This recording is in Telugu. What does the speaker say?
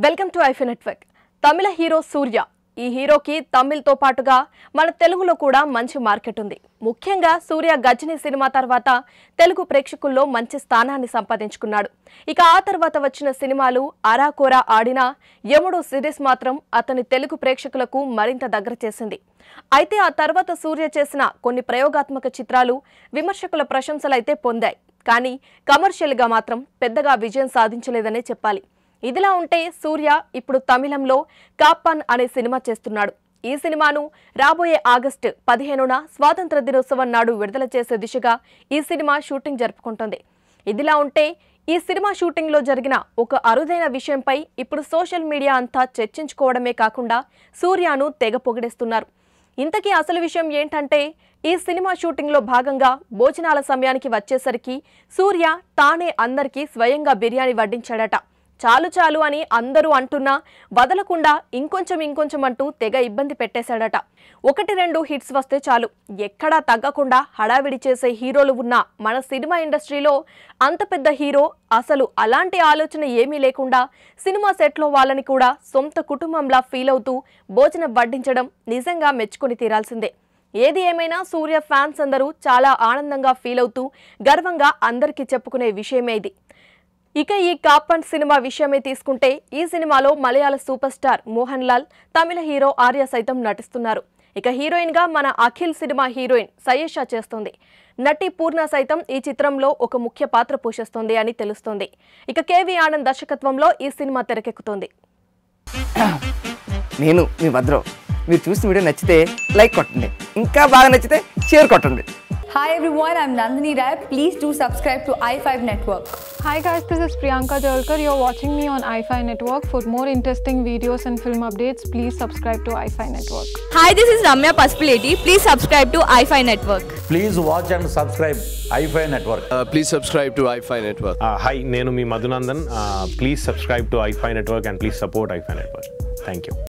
Welcome to iFi network Tamil hero Suriya ఈ హీరోకి తమిళ్తో పాటుగా మన తెలుగులో కూడా మంచి మార్కెట్ ఉంది ముఖ్యంగా సూర్య గజని సినిమా తర్వాత తెలుగు ప్రేక్షకుల్లో మంచి స్థానాన్ని సంపాదించుకున్నాడు ఇక ఆ తర్వాత వచ్చిన సినిమాలు అరాకోరా ఆడిన యముడు సిరీస్ మాత్రం అతని తెలుగు ప్రేక్షకులకు మరింత దగ్గర చేసింది అయితే ఆ తర్వాత సూర్య చేసిన కొన్ని ప్రయోగాత్మక చిత్రాలు విమర్శకుల ప్రశంసలైతే పొందాయి కానీ కమర్షియల్గా మాత్రం పెద్దగా విజయం సాధించలేదనే చెప్పాలి ఇదిలా ఉంటే సూర్య ఇప్పుడు తమిళంలో కాప్పాన్ అనే సినిమా చేస్తున్నాడు ఈ సినిమాను రాబోయే ఆగస్టు పదిహేనున స్వాతంత్ర దినోత్సవం నాడు విడుదల చేసే దిశగా ఈ సినిమా షూటింగ్ జరుపుకుంటోంది ఇదిలా ఉంటే ఈ సినిమా షూటింగ్లో జరిగిన ఒక అరుదైన విషయంపై ఇప్పుడు సోషల్ మీడియా అంతా చర్చించుకోవడమే కాకుండా సూర్యను తెగ పొగిడేస్తున్నారు ఇంతకీ అసలు విషయం ఏంటంటే ఈ సినిమా షూటింగ్లో భాగంగా భోజనాల సమయానికి వచ్చేసరికి సూర్య తానే అందరికీ స్వయంగా బిర్యానీ వడ్డించాడట చాలు చాలు అని అందరూ అంటున్నా వదలకుండా ఇంకొంచెం ఇంకొంచెం అంటూ తెగ ఇబ్బంది పెట్టేశాడట ఒకటి రెండు హిట్స్ వస్తే చాలు ఎక్కడా తగ్గకుండా హడావిడి చేసే హీరోలు ఉన్న మన సినిమా ఇండస్ట్రీలో అంత పెద్ద హీరో అసలు అలాంటి ఆలోచన ఏమీ లేకుండా సినిమా సెట్లో వాళ్ళని కూడా సొంత కుటుంబంలా ఫీల్ అవుతూ భోజనం వడ్డించడం నిజంగా మెచ్చుకొని తీరాల్సిందే ఏది ఏమైనా సూర్య ఫ్యాన్స్ అందరూ చాలా ఆనందంగా ఫీల్ అవుతూ గర్వంగా అందరికీ చెప్పుకునే విషయమే ఇది ఇక ఈ కాపన్ సినిమా విషయమే తీసుకుంటే ఈ సినిమాలో Malayalam super star Mohan Lal Tamil hero Arya సైతం నటిస్తున్నారు ఇక హీరోయిన్ గా మన అఖిల్ సినిమా హీరోయిన్ సయేషా చేస్తుంది నటి పూర్ణ సైతం ఈ చిత్రంలో ఒక ముఖ్య పాత్ర పోషిస్తోంది అని తెలుస్తోంది ఇక కేవి ఆనంద్ దర్శకత్వంలో ఈ సినిమా తెరకెక్కుతోంది నేను మీ భద్రం మీరు చూసిన వీడియో నచ్చితే లైక్ కొట్టండి ఇంకా బాగా నచ్చితే షేర్ కొట్టండి Hi everyone, I'm Nandini Rai. Please do subscribe to i5 Network. Hi guys, this is Priyanka Jalkar. You're watching me on iFi Network. For more interesting videos and film updates, please subscribe to iFi Network. Hi, this is Ramya Paspaleti. Please subscribe to iFi Network. Please watch and subscribe iFi Network. Uh, please subscribe to iFi Network. Hi నేను మీ Madhunandan please subscribe to iFi network and please support iFi network thank you